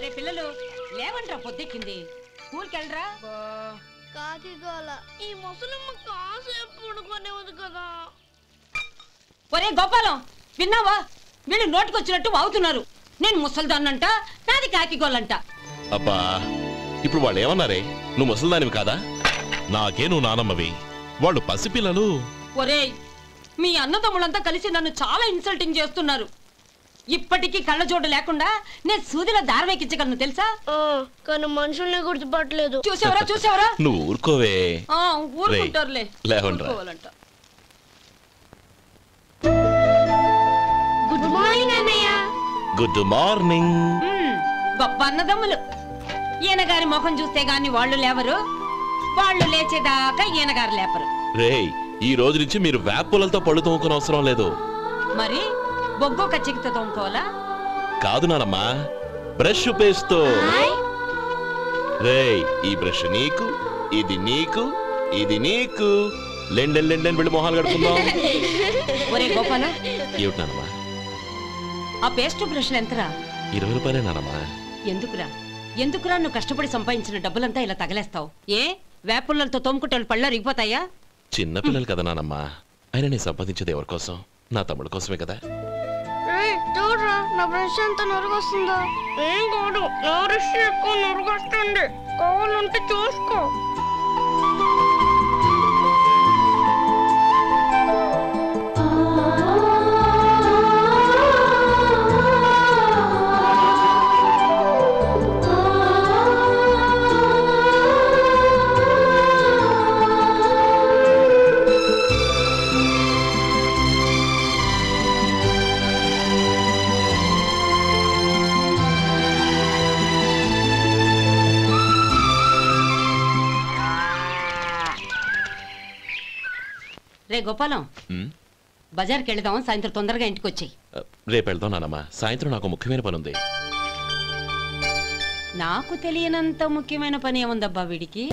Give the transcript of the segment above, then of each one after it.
ఒరే పిల్లలు లేవంట్రా పొద్దెక్కింది స్కూల్కి వెళ్ళరా కాకి గోల ఈ ముసలమ్మ కాసేపు పడుకునేది కదా ఒరే గోపాలం విన్నావా వీళ్ళు నోటికొచ్చినట్టు వాగుతున్నారు నేను ముసల్దాన్నంట నాది కాకిగోళ్ళంట అబ్బా ఇప్పుడు వాళ్ళు ఏమన్నారే నువ్వు ముసలిదానివి కాదా నాకే నువ్వు నానమ్మవి వాళ్ళు పసిపిల్లలు ఒరేయ్ మీ అన్నదమ్ములంతా కలిసి నన్ను చాలా ఇన్సల్టింగ్ చేస్తున్నారు ఇప్పటికీ కళ్ళజోడు లేకుండా నేను సూదిలో దారవేకించగలను తెలుసా ఆ, కానీ మనుషుల్ని గుర్తుపట్టలేదు చూసావరా చూసావరా నువ్వు ఊరుకోవే ఆ, ఊరుకుంటారులే లేవండ్రా. ఊరుకోవాలంట గుడ్ మార్నింగ్ అన్నయ్య గుడ్ మార్నింగ్ మ్మ్, గొప్ప అన్నదమ్ములు ఈయనగారి ముఖం చూస్తే గాని వాళ్ళు లేవరు వాళ్ళు లేచేదాకా ఈయనగారు లేపరు రేయ్ ఈ రోజు నుంచి మీరు వేపులతో పళ్ళు తోముకునే అవసరం లేదు మరి బొగ్గు కచ్చికితో తోముకోవాలా కాదు నానమ్మా బ్రష్ పేస్తో రేయ్ ఈ బ్రష్ నీకు ఇది నీకు ఇది నీకు లెండెన్ లెండెన్ వెళ్ళి మొహాలు కడుకుందాం ఒరే గోపాల ఏమిటి నానమ్మా ఆ పేస్ట్ బ్రష్లు ఎంతరా ఇరవై రూపాయలే నానమ్మా ఎందుకురా ఎందుకురా నువ్వు కష్టపడి సంపాదించిన డబ్బులంతా ఇలా తగలేస్తావు ఏ వేపుల్లలతో తోముకుంటే వాళ్ళు పళ్ళ రిగిపోతాయా చిన్న పిల్లలు కదా నానమ్మా అయినా నేను సంపాదించేది ఎవరి కోసం నా తమ్ముడు కోసమే కదా ఏయ్, చూడరా నా బ్రష్ ఎంత నొరగొస్తుందో ఏం కాదు నా బ్రష్ ఎక్కువ నొరగొస్తుంది కావాలంటే చూసుకో రే గోపాలం ఉమ్, బజార్కి వెళదాం సాయంత్రం తొందరగా ఇంటికి వచ్చాయి ఆ, రేపు వెళ్దాం నానమ్మా సాయంత్రం నాకు ముఖ్యమైన పని ఉంది నాకు తెలియనంత ముఖ్యమైన పని ఏముందబ్బా వీడికి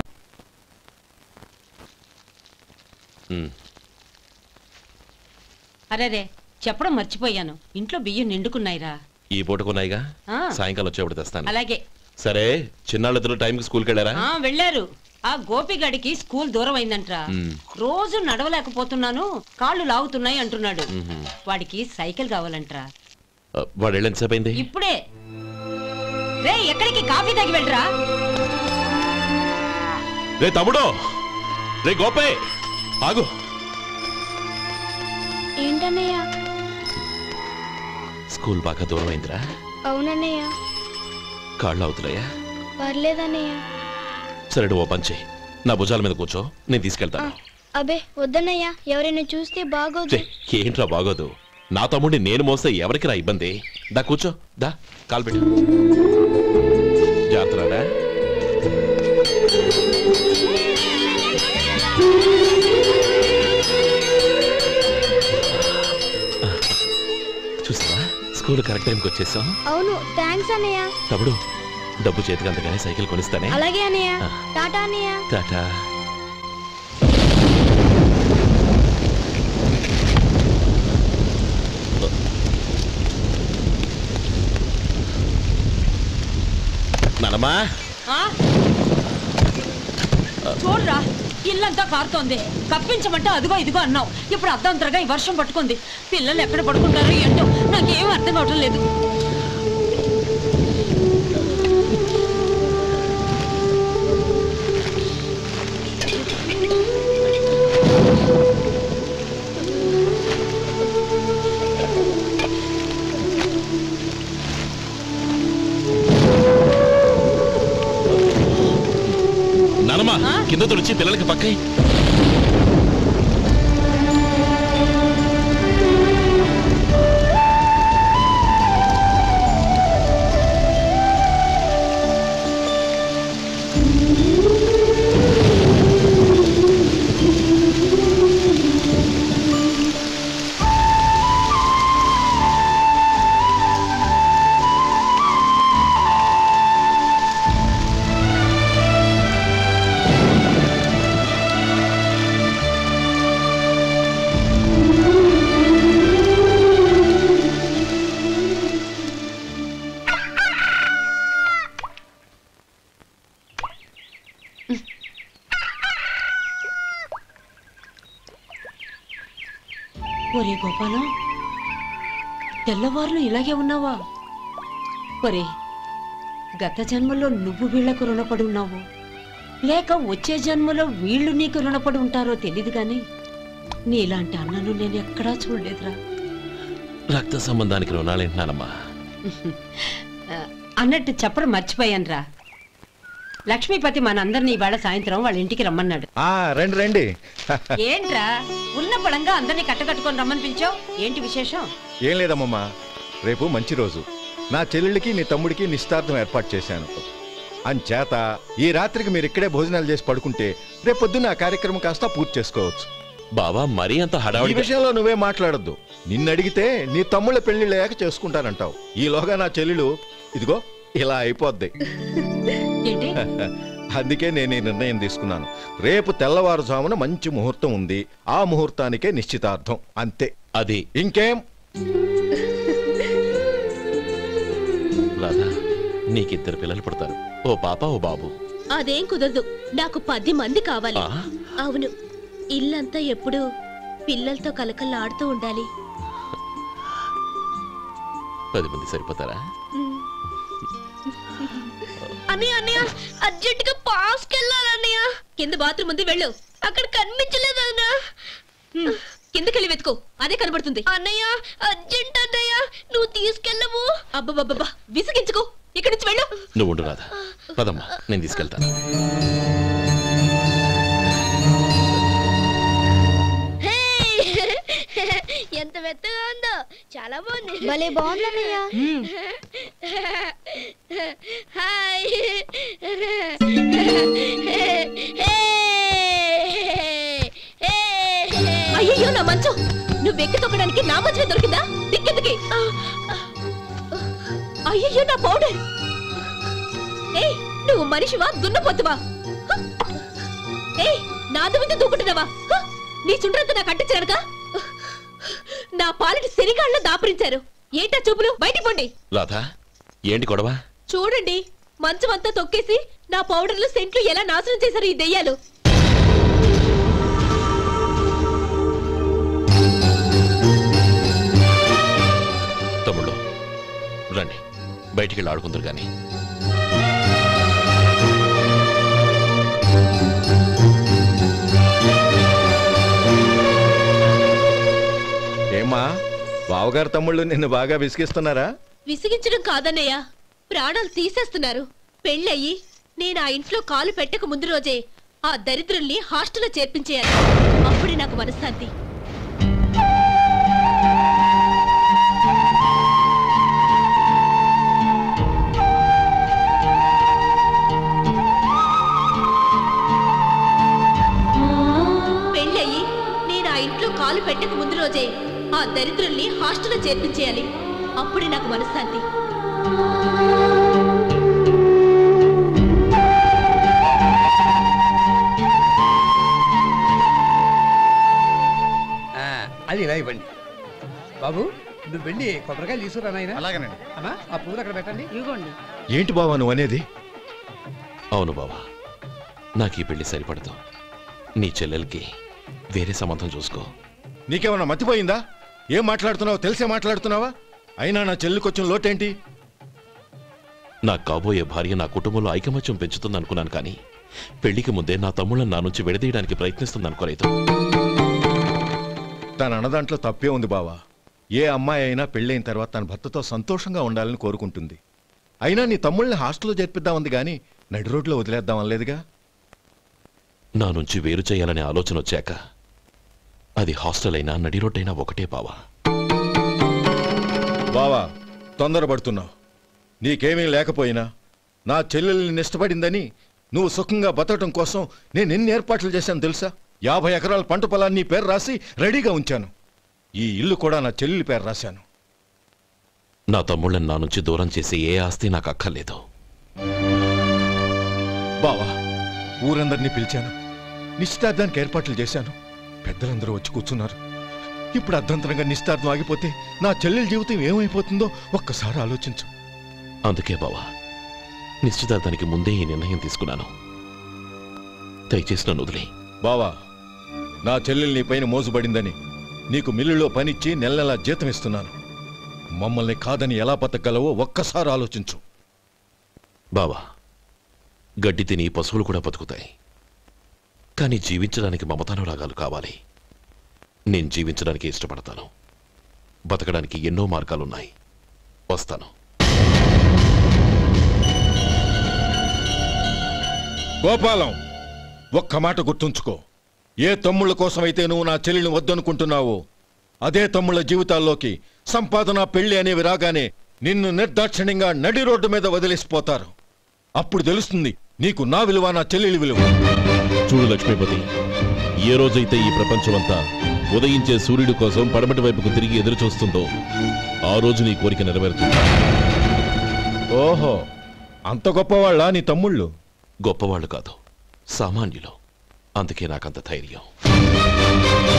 ఉమ్, అరేరే చెప్పడం మర్చిపోయాను ఇంట్లో బియ్యం నిండుకున్నాయిరా ఈ పూటకున్నాయిగా ఆ. సాయంకాలం వచ్చేప్పుడు తెస్తాను అలాగే సరే చిన్నాళ్ళిద్దరు టైంకి స్కూల్కి వెళ్ళారా ఆ వెళ్ళారు ఆ గోపిగడికి స్కూల్ దూరం అయిందంట్రా మ్మ్. రోజు నడవలేకపోతున్నాను కాళ్ళు లాగుతున్నాయి అంటున్నాడు మ్హూ. వాడికి సైకిల్ కావాలంట్రా ఆ, వాడు వెళ్ళి ఎంతసేపు అయింది ఇప్పుడే రే ఎక్కడికి కాఫీ తాగి వెళ్ళరా రే తమ్ముడు రే గోపే ఆగు ఏంటన్నయ్య స్కూల్ బాగా దూరం అయిందిరా అవునన్నయ్య కాళ్ళు అవుతున్నాయా పర్లేదన్నయ్య సరే నువ్వు ఓ పని చెయ్యి నా భుజాల మీద కూర్చో నేను తీసుకెళ్తాను అబే వద్దన్నయ్య ఎవరైనా చూస్తే బాగోదు ఛే, ఏంట్రా బాగోదు నా తమ్ముడిని నేను మోస్తే ఎవరికి రా ఇబ్బంది దా కూర్చో దా కాలు పెట్టు జాగ్రత్తరా చూసావా స్కూల్ కరెక్ట్ టైంకి వచ్చేసాం అవును థ్యాంక్స్ అన్నయ్య తమ్ముడు డబ్బు చేతికి అందుకనే సైకిల్ కొనిస్తానే అలాగే అన్నయ్య ఆ. టాటా అన్నయ్య టాటా నానమ్మా ఆ? చూడరా ఇల్లంతా కారుతోంది కప్పించమంటే అదిగో ఇదిగో అన్నావు ఇప్పుడు అర్ధంతరగా ఈ వర్షం పట్టుకుంది పిల్లలు ఎక్కడ పడుకుంటారో ఏంటో నాకేం అర్థం కావటం లేదు నానమ్మా ఆ? కింద తుడిచి పిల్లలకి పక్కై ఒరే గోపాలం తెల్లవారులు ఇలాగే ఉన్నావా ఒరే గత జన్మలో నువ్వు వీళ్లకు రుణపడి ఉన్నావు లేక వచ్చే జన్మలో వీళ్ళు నీకు రుణపడి ఉంటారో తెలియదు గాని నీలాంటి అన్నను నేను ఎక్కడా చూడలేదురా రక్త సంబంధానికి రుణాలేంటున్నానమ్మా ఆ, అన్నట్టు చెప్పడం మర్చిపోయానురా లక్ష్మీపతి మనందరినీ ఇవాళ సాయంత్రం వాళ్ళ ఇంటికి రమ్మన్నాడు ఆ రండి రండి ఏంట్రా ఉన్న బలంగా అందరినీ కట్టకట్టుకొని రమ్మని పిలిచావు ఏంటి విశేషం ఏం లేదమ్మమ్మా రేపు మంచి రోజు నా చెల్లెళ్ళకి నీ తమ్ముడికి నిశ్చితార్థం ఏర్పాటు చేశాను అంచేత ఈ రాత్రికి మీరు ఇక్కడే భోజనాలు చేసి పడుకుంటే రేపు పొద్దున్న ఆ కార్యక్రమం కాస్త పూర్తి చేసుకోవచ్చు బావా మరీ అంత ఈ హడావుడి విషయంలో నువ్వే మాట్లాడొద్దు నిన్ను అడిగితే నీ తమ్ముళ్ళ పెళ్లిళ్ళయ్యాక చేసుకుంటానంటావు ఈలోగా నా చెల్లెలు ఇదిగో ఇలా అయిపోద్ది ఏంటి అందుకే నేను ఈ నిర్ణయం తీసుకున్నాను రేపు తెల్లవారుజామున మంచి ముహూర్తం ఉంది ఆ ముహూర్తానికే నిశ్చితార్థం అంతే అది ఇంకేం రాధా నీకిద్దరు పిల్లలు పుడతారు ఓ పాప ఓ బాబు అదేం కుదరదు నాకు పది మంది కావాలి ఆ అవును ఇల్లంతా ఎప్పుడు పిల్లలతో కలకల్లాడుతూ ఉండాలి పది మంది సరిపోతారా అన్నయ్య అన్నయ్య అర్జెంట్ గా పాస్కి వెళ్ళాలన్నయ్య కింద బాత్రూమ్ ఉంది వెళ్ళు అక్కడ కనిపించలేదు అన్న కిందకెళ్ళి వెతుకో అదే కనబడుతుంది అన్నయ్య అర్జెంట్ అన్నయ్య నువ్వు తీసుకెళ్ళవు అబ్బబ్బబ్బా విసిగించుకో ఇక్కడి నుంచి వెళ్ళు నువ్వు ఉండు రాధా పదమ్మా నేను తీసుకెళ్తాను ఎంత మెత్తగా ఉందో చాలా బాగుంది భలే బాగుందన్నయ్య హాయ్ అయ్యో నా మంచం నువ్వు ఎక్కి తొక్కడానికి నా మంచమే దొరికిందా దిక్కెందుకి అయ్యో నా పౌడర్ ఏయ్ నువ్వు మనిషివా దున్నపోతువా ఏయ్ నాదు మీద దూకుంటున్నావా హ! నీ చుండ్రంతా నాకు అంటించారుగా నా పాలిటి శనిగాళ్ళ దాపరించారు ఏంటా చూపులు బయటికి పోండి రాధా ఏంటి గొడవ చూడండి మంచం అంతా తొక్కేసి నా పౌడర్లు సెంట్లు ఎలా నాశనం చేశారు ఈ దెయ్యాలు తమ్ముళ్ళు రండి బయటికి వెళ్ళి ఆడుకుందరు కానీ ఏమా బావగారు తమ్ముళ్ళు నిన్ను బాగా విసిగిస్తున్నారా విసిగించడం కాదన్నయ్య ప్రాణాలు తీసేస్తున్నారు పెళ్ళయి నేను ఆ ఇంట్లో కాలు పెట్టక ముందు రోజే ఆ దరిద్రుల్ని హాస్టల్లో చేర్పించేయాలి అప్పుడే నాకు మనశ్శాంతి పెళ్ళయి నేను ఆ ఇంట్లో కాలు పెట్టక ముందు రోజే ఆ దరిద్రుల్ని హాస్టల్లో చేర్పించేయాలి అప్పుడే నాకు మనశ్శాంతి ఆ, అది ఇలా ఇవ్వండి బాబు నువ్వు వెళ్ళి కొబ్బరికాయలు తీసుకురా నాయన అలాగేనండి అమ్మా ఆ పువ్వులు అక్కడ పెట్టండి ఇవ్వండి ఏంటి బావా నువ్వు అనేది అవును బావా నాకు ఈ పెళ్లి సరిపడదు నీ చెల్లెలకి వేరే సంబంధం చూసుకో నీకేమన్నా మతిపోయిందా ఏం మాట్లాడుతున్నావో తెలిసే మాట్లాడుతున్నావా అయినా నా చెల్లికొచ్చిన లోటేంటి నా కాబోయే భార్య నా కుటుంబంలో ఐకమత్యం పెంచుతుంది అనుకున్నాను కానీ పెళ్లికి ముందే నా తమ్ముళ్ళని నా నుంచి విడదీయడానికి ప్రయత్నిస్తుంది అనుకోలేదు తన అన్నదాంట్లో తప్పే ఉంది బావా ఏ అమ్మాయి అయినా పెళ్ళైన తర్వాత తన భర్తతో సంతోషంగా ఉండాలని కోరుకుంటుంది అయినా నీ తమ్ముళ్ళని హాస్టల్లో చేర్పిద్దామంది కానీ నడి రోడ్లో వదిలేద్దాం అనలేదుగా నా నుంచి వేరు చేయాలనే ఆలోచన వచ్చాక అది హాస్టల్ అయినా నడి రోడ్డైనా ఒకటే బావా బావా తొందరపడుతున్నావు నీకేమీ లేకపోయినా నా చెల్లెల్ని నిష్టపడిందని నువ్వు సుఖంగా బతకడం కోసం నేను ఎన్ని ఏర్పాట్లు చేశాను తెలుసా యాభై ఎకరాల పంట పొలాన్ని నీ పేరు రాసి రెడీగా ఉంచాను ఈ ఇల్లు కూడా నా చెల్లెలి పేరు రాశాను నా తమ్ముళ్ళని నా నుంచి దూరం చేసే ఏ ఆస్తి నాకు అక్కర్లేదు బావా ఊరందరినీ పిలిచాను నిశ్చితార్థానికి ఏర్పాట్లు చేశాను పెద్దలందరూ వచ్చి కూర్చున్నారు ఇప్పుడు అర్ధంతరంగా నిశ్చితార్థం ఆగిపోతే నా చెల్లెల జీవితం ఏమైపోతుందో ఒక్కసారి ఆలోచించు అందుకే బావా నిశ్చితార్థానికి ముందే ఈ నిర్ణయం తీసుకున్నాను దయచేసి నన్ను వదిలే బావా నా చెల్లెలు నీ పైన మోసుబడిందని నీకు మిల్లులో పనిచ్చి నెల నెలా జీతం ఇస్తున్నాను మమ్మల్ని కాదని ఎలా బతకగలవో ఒక్కసారి ఆలోచించు బావా గడ్డి తిని పశువులు కూడా బతుకుతాయి కానీ జీవించడానికి మమతానురాగాలు కావాలి నేను జీవించడానికి ఇష్టపడతాను బతకడానికి ఎన్నో మార్గాలున్నాయి వస్తాను గోపాలం ఒక్క మాట గుర్తుంచుకో ఏ తమ్ముళ్ళ కోసమైతే నువ్వు నా చెల్లిని వద్దనుకుంటున్నావో అదే తమ్ముళ్ళ జీవితాల్లోకి సంపాదన పెళ్లి అనేవి రాగానే నిన్ను నిర్దాక్షిణ్యంగా నడి రోడ్డు మీద వదిలేసిపోతారు అప్పుడు తెలుస్తుంది నీకు నా విలువ నా చెల్లెలి విలువ చూడు లక్ష్మీపతి ఏ రోజైతే ఈ ప్రపంచమంతా ఉదయించే సూర్యుడి కోసం పడమటి వైపుకు తిరిగి ఎదురు చూస్తుందో ఆ రోజు నీ కోరిక నెరవేరుతుంది ఓహో అంత గొప్పవాళ్ళ నీ తమ్ముళ్ళు గొప్పవాళ్ళు కాదు సామాన్యులు అందుకే నాకంత ధైర్యం